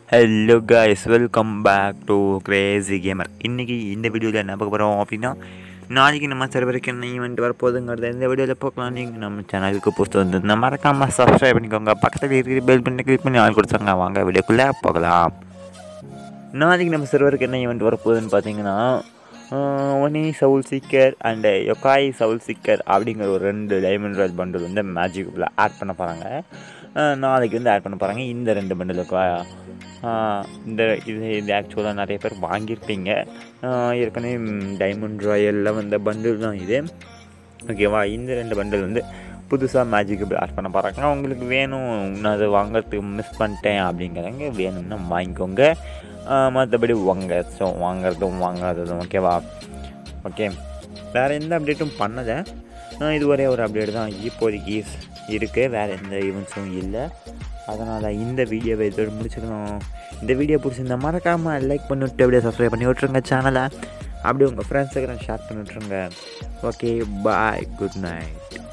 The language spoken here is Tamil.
hello guys welcome back to crazy gamer இன்றைக்கி இந்த வீடியோவில் என்ன பார்க்க போகிறோம் அப்படின்னா நாளைக்கு நம்ம சர்வருக்கு என்ன ஈவெண்ட் வரப்போகுதுங்கிறத இந்த வீடியோவில் பார்க்கலாம் நீங்கள் நம்ம சேனலுக்கு புதுசு வந்து மறக்காமல் சப்ஸ்கிரைப் பண்ணிக்கோங்க பக்கத்தில் இருக்கிற பெல் பண்ணி கிளிக் பண்ணி ஆள் கொடுத்தாங்க வாங்க வீடியோக்குள்ளே போகலாம் நாளைக்கு நம்ம சர்வருக்கு என்ன ஈவெண்ட் வரப்போகுதுன்னு பார்த்தீங்கன்னா oni soul seeker and yokai soul seeker அப்படிங்கிற ஒரு ரெண்டு டைமண்ட் ராயல் பண்டில் வந்து மேஜிக்கில் ஆட் பண்ண போகிறாங்க நாளைக்கு வந்து ஆட் பண்ண போகிறாங்க இந்த ரெண்டு பண்டிலுக்கு இந்த இது இது ஆக்சுவலாக நிறைய பேர் வாங்கியிருப்பீங்க ஆஹ் ஏற்கனவே டைமண்ட் ராயலில் வந்த பண்டில் தான் இது ஓகேவா இந்த ரெண்டு பண்டில் வந்து புதுசாக மேஜிக்கபிள் ஆட் பண்ண போகிறாங்க உங்களுக்கு வேணும் நான் அதை வாங்குறதுக்கு மிஸ் பண்ணிட்டேன் அப்படிங்கிறவங்க வேணும்னா வாங்கிக்கோங்க ஆஹ் மற்றபடி வாங்க ஸோ வாங்குறதும் வாங்காததும் ஓகேவா ஓகே வேறு எந்த அப்டேட்டும் பண்ணலை ஆஹ் இது ஒரே ஒரு அப்டேட் தான் இப்போதைக்கு இருக்குது வேறு எந்த ஈவெண்ட்ஸும் இல்லை அதனால் இந்த வீடியோவை இதோட முடிச்சுக்கணும் இந்த வீடியோ பிடிச்சிருந்தா மறக்காமல் லைக் பண்ணிவிட்டு அப்படியே சப்ஸ்கிரைப் பண்ணி விட்ருங்க சேனலை அப்படியே உங்கள் ஃப்ரெண்ட்ஸுக்கு ஷேர் பண்ணி விட்ருங்க ஓகே பாய் குட் நைட்